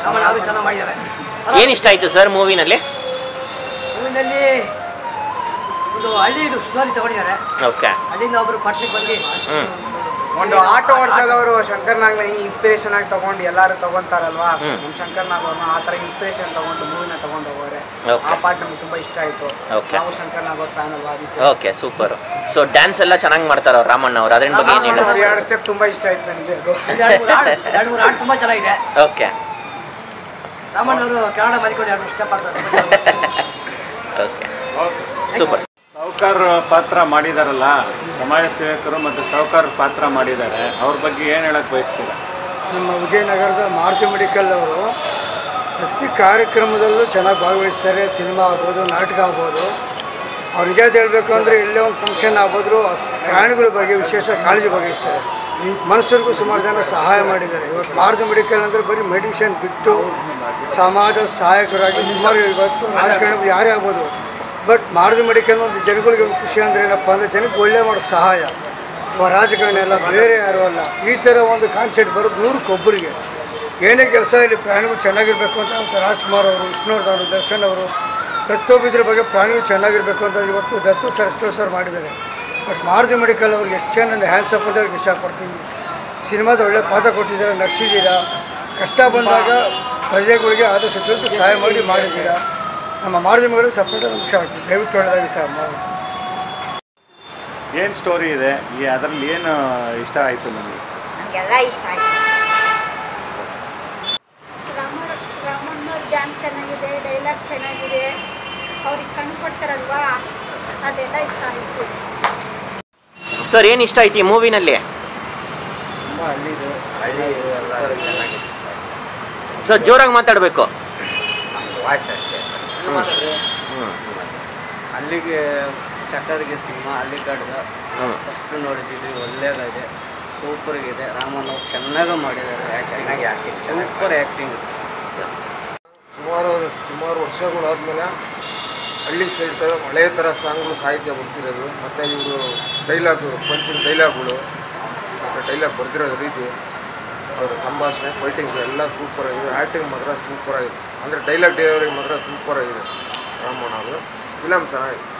ರಾಮಣ್ಣ ಅವರು ಚೆನ್ನಾಗಿ ಮಾಡಿದ್ದಾರೆ ಏನು ಇಷ್ಟ ಆಯಿತು ಸರ್ ಮೂವಿನಲ್ಲಿ ಹೂವಿನಲ್ಲಿ ಒಂದು ಹಳ್ಳಿ ಇದು ಸ್ಟೋರಿ ತಗೊಂಡಿದ್ದಾರೆ ಓಕೆ ಹಳ್ಳಿಯಿಂದ ಒಬ್ರು ಪಟ್ನಕ್ಕೆ ಬಂದು ಹ್ಞೂ ಒಂದು ಆಟೋ ಓಡಿಸೋದವರು ಶಂಕರ್ ನಾಗ್ನ ಹಿಂಗೆ ಇನ್ಸ್ಪಿರೇಷನ್ ಆಗಿ ತಗೊಂಡು ಎಲ್ಲರೂ ತಗೊಂತಾರಲ್ವಾ ಹ್ಮ್. ನಮ್ಮ ಶಂಕರ್ ನಾಗ್ ಅವ್ರನ್ನ ಆ ಥರ ಇನ್ಸ್ಪಿರೇಷನ್ ತಗೊಂಡು ಮೂವಿನ ತಗೊಂಡು ಹೋಗೋರೆ Okay. ಆ ಪಾರ್ಟ್ ನಮ್ಗೆ ತುಂಬಾ ಇಷ್ಟ ಆಯ್ತು Okay. ನಾವು ಶಂಕರ್ ನಾಗ್ ಅವ್ರ ಫ್ಯಾನ್ ಅಲ್ವಾ ಅದಕ್ಕೆ ಓಕೆ ಸೂಪರ್ ಸೊ ಡ್ಯಾನ್ಸ್ ಎಲ್ಲ ಚೆನ್ನಾಗಿ ಮಾಡ್ತಾರೆ ಅವ್ರು ರಾಮಣ್ಣ ಅವರು ಅದ್ರ ಬಗ್ಗೆ ಏನು ಹೇಳಿ ಅವ್ರ ಎರಡು ಸ್ಟೆಪ್ ತುಂಬಾ ಇಷ್ಟ ಆಯ್ತು ನನಗೆ ಅದು ಎರಡು ಮೂರು ಹಾಡು ಎರಡು ಮೂರು ಹಾಡು ತುಂಬ ಚೆನ್ನಾಗಿದೆ ಓಕೆ ರಾಮಣ್ಣ ಅವರು ಕನ್ನಡ ಮಲ್ಕೊಂಡು ಎರಡು ಇಷ್ಟ ಪಡ್ತಾರೆ ಓಕೆ ಸೂಪರ್ ಸಾವುಕಾರ ಪಾತ್ರ ಮಾಡಿದಾರಲ್ಲ ಸಮಾಜ ಸೇವಕರು ಮತ್ತು ಸಾವುಕಾರ ಪಾತ್ರ ಮಾಡಿದ್ದಾರೆ ಅವ್ರ ಬಗ್ಗೆ ಏನು ಹೇಳಕ್ ಬಯಸ್ತೀರಾ ನಮ್ಮ ವಿಜಯನಗರದ ಮಾರುತಿ ಮೆಡಿಕಲ್ ಅವರು ಪ್ರತಿ ಕಾರ್ಯಕ್ರಮದಲ್ಲೂ ಚೆನ್ನಾಗಿ ಭಾಗವಹಿಸ್ತಾರೆ ಸಿನಿಮಾ ಆಗ್ಬೋದು ನಾಟಕ ಆಗ್ಬೋದು ಅವ್ರು ನಿಜ ಹೇಳಬೇಕು ಅಂದರೆ ಎಲ್ಲೇ ಒಂದು ಫಂಕ್ಷನ್ ಆಗ್ಬೋದ್ರು ಆ ಸ್- ಪ್ರಾಣಿಗಳ ಬಗ್ಗೆ ವಿಶೇಷ ಕಾಳಜಿ ವಹಿಸ್ತಾರೆ ಮನುಷ್ಯರಿಗೂ ಸುಮಾರು ಜನ ಸಹಾಯ ಮಾಡಿದ್ದಾರೆ ಇವತ್ತು ಮಾರುತಿ ಮೆಡಿಕಲ್ ಅಂದರೆ ಬರೀ ಮೆಡಿಸಿನ್ ಬಿಟ್ಟು ಸಮಾಜ ಸಹಾಯಕರಾಗಿ ಸುಮಾರು ಇವತ್ತು ರಾಜಕಾರಣ ಯಾರೇ ಆಗ್ಬೋದು ಬಟ್ ಮಾರುತಿ ಮೆಡಿಕಲ್ ಒಂದು ಜನಗಳಿಗೆ ಒಂದು ಖುಷಿ ಅಂದರೆ ಏನಪ್ಪ ಅಂದರೆ ಜನಕ್ಕೆ ಒಳ್ಳೆ ಮಾಡೋ ಸಹಾಯ ಇವ ರಾಜಕಾರಣ ಎಲ್ಲ ಬೇರೆ ಯಾರೂ ಅಲ್ಲ ಈ ಥರ ಒಂದು ಕಾನ್ಸೆಪ್ಟ್ ಬರೋದು ನೂರಕ್ಕೊಬ್ಬರಿಗೆ ಏನೇ ಕೆಲಸ ಇಲ್ಲಿ ಪ್ರಾಣಿಗಳು ಚೆನ್ನಾಗಿರಬೇಕು ಅಂತ ಇವತ್ತು ರಾಜ್ಕುಮಾರ್ ಅವರು ವಿಷ್ಣುವರ್ಧನ್ ಅವರು ದರ್ಶನ್ ಅವರು ಪ್ರತಿಯೊಬ್ಬ ಇದ್ರ ಬಗ್ಗೆ ಪ್ರಾಣಿಗಳು ಚೆನ್ನಾಗಿರಬೇಕು ಅಂತ ಇವತ್ತು ದತ್ತು ಸರ್ ಎಷ್ಟೋ ಸರ್ ಮಾಡಿದ್ದಾರೆ ಬಟ್ ಮಾರುತಿ ಮೆಡಿಕಲ್ ಅವ್ರಿಗೆ ಎಷ್ಟು ಜನ ನನ್ನ ಹ್ಯಾಂಡ್ಸ್ ಅಪ್ ಅಂತ ಹೇಳಕ್ಕೆ ಇಷ್ಟಪಡ್ತೀನಿ ಸಿನಿಮಾದ ಒಳ್ಳೆ ಪಾಠ ಕೊಟ್ಟಿದ್ದೀರಾ ನಗ್ಸಿದ್ದೀರಾ ಕಷ್ಟ ಬಂದಾಗ ಪ್ರಜೆಗಳಿಗೆ ಆದಷ್ಟು ದುಡ್ಡು ಸಹಾಯ ಮಾಡಿ ಮಾಡಿದ್ದೀರಾ ನಮ್ಮ ಮಾರುತಿ ಮಗಳು ಸಪ್ರೇಟ್ ನಮಸ್ಕಾರ ಆಗ್ತದೆ ದಯವಿಟ್ಟು ಒಳ್ಳೆದಾಗಿ ಸರ್ ಮಾಡಿ ಏನು ಸ್ಟೋರಿ ಇದೆ ಈ ಅದರಲ್ಲಿ ಏನು ಇಷ್ಟ ಆಯಿತು ನಿಮಗೆ ನಮಗೆಲ್ಲ ಇಷ್ಟ ಆಯ್ತು ರಾಮ ರಾಮಣ್ಣ ಡ್ಯಾನ್ಸ್ ಚೆನ್ನಾಗಿದೆ ಡೈಲಾಗ್ ಚೆನ್ನಾಗಿದೆ ಅವ್ರಿಗೆ ಕಣ್ಣು ಕೊಡ್ತಾರಲ್ವಾ ಅದೆಲ್ಲ ಇಷ್ಟ ಆಯಿತು ಸರ್ ಏನು ಇಷ್ಟ ಆಯ್ತು ಈ ಮೂವಿನಲ್ಲಿ ಸರ್ ಜೋರಾಗಿ ಮಾತಾಡಬೇಕು ವಾಯ್ಸ್ ಅಷ್ಟೇ ಅಲ್ಲಿಗೆ ಚಕ್ಕರಿಗೆ ಸಿನಿಮಾ ಅಲ್ಲಿ ಕಡ್ದ ಹ್ಮ್. ಫಸ್ಟ್ ನೋಡಿದ್ದೀವಿ ಒಳ್ಳೇದಾಗಿದೆ ಸೂಪರ್ ಇದೆ ರಾಮನ್ ಅವ್ರು ಚೆನ್ನಾಗಿ ಮಾಡಿದ್ದಾರೆ ಆ್ಯಕ್ಟಿಂಗ್ ಸೂಪರ್ ಆ್ಯಕ್ಟಿಂಗ್ ಸುಮಾರು ಸುಮಾರು ವರ್ಷಗಳಾದಮೇಲೆ ಹಳ್ಳಿ ಸೈಡ್ ಥರ ಹಳೆಯ ಥರ ಸಾಂಗ್ಗಳು ಸಾಹಿತ್ಯ ಬರ್ಸಿರೋದು ಮತ್ತು ಇವರು ಡೈಲಾಗು ಪಂಚಿನ ಡೈಲಾಗ್ಗಳು ಮತ್ತು ಡೈಲಾಗ್ ಬರ್ದಿರೋದು ರೀತಿ ಅವರ ಸಂಭಾಷಣೆ ಫೈಟಿಂಗ್ ಎಲ್ಲ ಸೂಪರ್ ಆಗಿದೆ ಆ್ಯಕ್ಟಿಂಗ್ ಮಾತ್ರ ಸೂಪರ್ ಆಗಿದೆ ಅಂದರೆ ಡೈಲಾಗ್ ಡೆಲಿವರಿ ಮಾತ್ರ ಸೂಪರ್ ಆಗಿದೆ ರಾಮಣ್ಣ ಅವರು ಫಿಲಮ್ ಚೆನ್ನಾಗಿದೆ